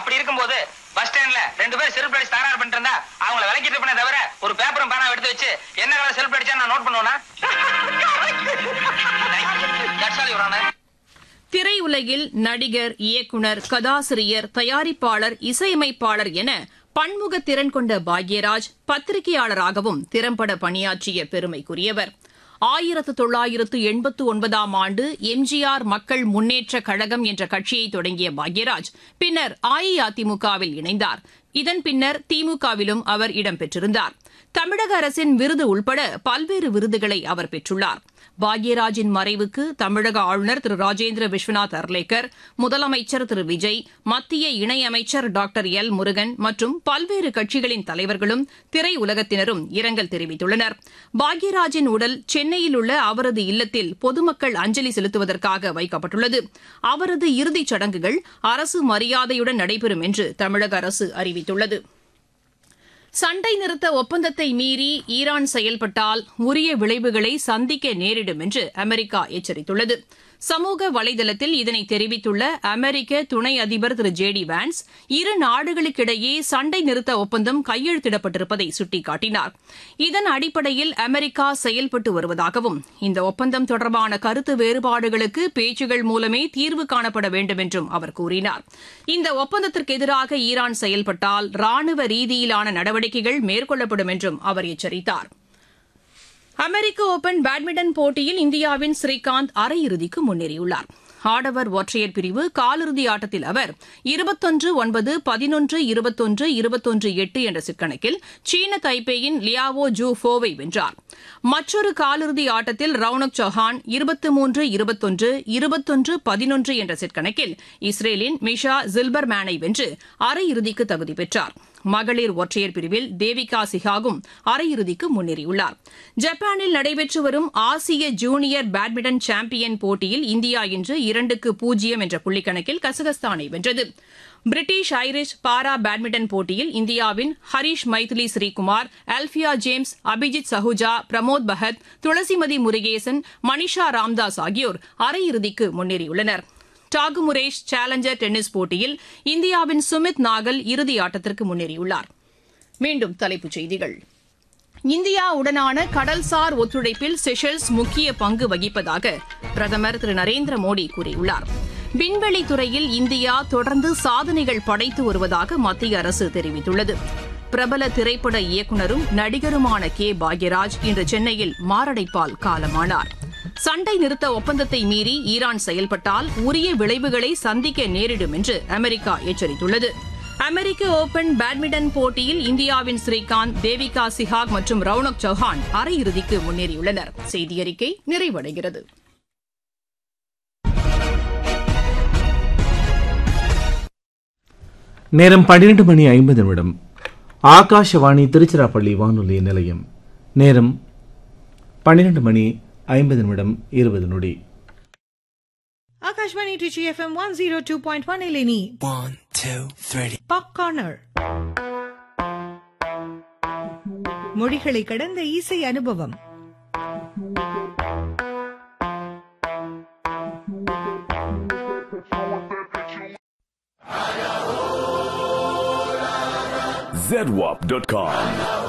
அப்படி இருக்கும்போது பஸ் ஸ்டாண்ட்ல ரெண்டு பேரும் செல்ஃப் அடிச்சு தகராறு பண்ணிட்டு இருந்தா அவங்கள விளக்கிட்டு பண்ண தவிர ஒரு பேப்பரும் பேனா எடுத்து வச்சு என்ன கலர் செல்ஃப் அடிச்சா நான் நோட் பண்ணுவேனா That's all, Your Honor. திரையுலகில் நடிகர் இயக்குனர் கதாசிரியர் தயாரிப்பாளர் இசையமைப்பாளர் என பன்முக திறன் கொண்ட பாக்யராஜ் பத்திரிகையாளராகவும் திறம்பட பணியாற்றிய பெருமைக்குரியவர் ஆயிரத்து தொள்ளாயிரத்து எண்பத்து ஒன்பதாம் ஆண்டு எம்ஜிஆர் மக்கள் முன்னேற்ற கழகம் என்ற கட்சியை தொடங்கிய பாக்யராஜ் பின்னர் அஇஅதிமுகவில் இணைந்தார் இதன் பின்னர் திமுகவிலும் அவர் இடம்பெற்றிருந்தார் தமிழக அரசின் விருது உள்பட பல்வேறு விருதுகளை அவர் பெற்றுள்ளார் பாக்யராஜின் மறைவுக்கு தமிழக ஆளுநர் திரு ராஜேந்திர விஸ்வநாத் அர்லேக்கர் முதலமைச்சர் திரு விஜய் மத்திய இணையமைச்சர் டாக்டர் எல் முருகன் மற்றும் பல்வேறு கட்சிகளின் தலைவர்களும் திரையுலகத்தினரும் இரங்கல் தெரிவித்துள்ளனர் பாக்யராஜின் உடல் சென்னையில் உள்ள அவரது இல்லத்தில் பொதுமக்கள் அஞ்சலி செலுத்துவதற்காக வைக்கப்பட்டுள்ளது அவரது இறுதிச் சடங்குகள் அரசு மரியாதையுடன் நடைபெறும் என்று தமிழக அரசு அறிவித்துள்ளது சண்டை நிறுத்த ஒப்பந்தத்தை மீறி ஈரான் செயல்பட்டால் உரிய விளைவுகளை சந்திக்க நேரிடும் என்று அமெரிக்கா எச்சரித்துள்ளது சமூக வலைதளத்தில் இதனை தெரிவித்துள்ள அமெரிக்க துணை அதிபர் திரு ஜே டி வான்ஸ் இரு நாடுகளுக்கிடையே சண்டை நிறுத்த ஒப்பந்தம் கையெழுத்திடப்பட்டிருப்பதை சுட்டிக்காட்டினார் இதன் அடிப்படையில் அமெரிக்கா செயல்பட்டு வருவதாகவும் இந்த ஒப்பந்தம் தொடர்பான கருத்து வேறுபாடுகளுக்கு பேச்சுகள் மூலமே தீர்வு காணப்பட வேண்டும் என்றும் அவர் கூறினார் இந்த ஒப்பந்தத்திற்கு எதிராக ஈரான் செயல்பட்டால் ராணுவ ரீதியிலான நடவடிக்கைகள் மேற்கொள்ளப்படும் என்றும் அவர் எச்சரித்தார் அமெரிக்க ஓபன் பேட்மிண்டன் போட்டியில் இந்தியாவின் ஸ்ரீகாந்த் அரையிறுதிக்கு முன்னேறியுள்ளார் ஆடவர் ஒற்றையர் பிரிவு காலிறுதி ஆட்டத்தில் அவர் இருபத்தொன்று ஒன்பது பதினொன்று இருபத்தொன்று இருபத்தொன்று எட்டு என்ற சிற்கணக்கில் சீன தைப்பேயின் லியாவோ ஜூ ஃபோவை வென்றார் மற்றொரு காலிறுதி ஆட்டத்தில் ரவுனக் சௌஹான் இருபத்தி மூன்று இருபத்தொன்று இருபத்தொன்று பதினொன்று என்ற சிற்கணக்கில் இஸ்ரேலின் மிஷா ஜில்பர்மேனை வென்று அரையிறுதிக்கு தகுதி பெற்றார் மகளிர் ஒற்றையர் பிரிவில் தேவிகா சிஹாகும் அரையிறுதிக்கு முன்னேறியுள்ளார் ஜப்பானில் நடைபெற்று வரும் ஆசிய ஜூனியர் பேட்மிண்டன் சாம்பியன் போட்டியில் இந்தியா இன்று இரண்டுக்கு பூஜ்ஜியம் என்ற புள்ளிக்கணக்கில் கசகஸ்தானை வென்றது பிரிட்டிஷ் ஐரிஷ் பாரா பேட்மிண்டன் போட்டியில் இந்தியாவின் ஹரிஷ் மைதிலி ஸ்ரீகுமார் அல்பியா ஜேம்ஸ் அபிஜித் சஹுஜா பிரமோத் பகத் துளசிமதி முருகேசன் மனிஷா ராம்தாஸ் ஆகியோர் அரையிறுதிக்கு முன்னேறியுள்ளனா் டாகுமுரேஷ் சேலஞ்சர் டென்னிஸ் போட்டியில் இந்தியாவின் சுமித் நாகல் இறுதி ஆட்டத்திற்கு முன்னேறியுள்ளார் மீண்டும் தலைப்புச் செய்திகள் இந்தியாவுடனான கடல்சார் ஒத்துழைப்பில் செஷல்ஸ் முக்கிய பங்கு வகிப்பதாக பிரதமர் திரு நரேந்திர மோடி கூறியுள்ளார் விண்வெளி துறையில் இந்தியா தொடர்ந்து சாதனைகள் படைத்து வருவதாக மத்திய அரசு தெரிவித்துள்ளது பிரபல திரைப்பட இயக்குநரும் நடிகருமான கே பாக்யராஜ் இன்று சென்னையில் மாரடைப்பால் காலமானார் சண்டை நிறுத்த ஒப்பந்தத்தை மீறி ஈரான் செயல்பட்டால் உரிய விளைவுகளை சந்திக்க நேரிடும் என்று அமெரிக்கா எச்சரித்துள்ளது அமெரிக்க ஓபன் பேட்மிண்டன் போட்டியில் இந்தியாவின் ஸ்ரீகாந்த் தேவிகா சிஹாக் மற்றும் ரவுனக் சௌஹான் அரையிறுதிக்கு முன்னேறியுள்ளனர் செய்தியறிக்கை நிறைவடைகிறது நேரம் பன்னிரண்டு மணி ஐம்பது நிமிடம் ஆகாஷவாணி திருச்சிராப்பள்ளி வானொலி நிலையம் நேரம் பன்னிரண்டு மணி ஐம்பது நிமிடம் இருபது நொடி Akashvani Trichy FM 102.1 Eleni. One, two, three. Pop Corner. மொழிகளை கடந்த இசை அனுபவம் zedwap.com.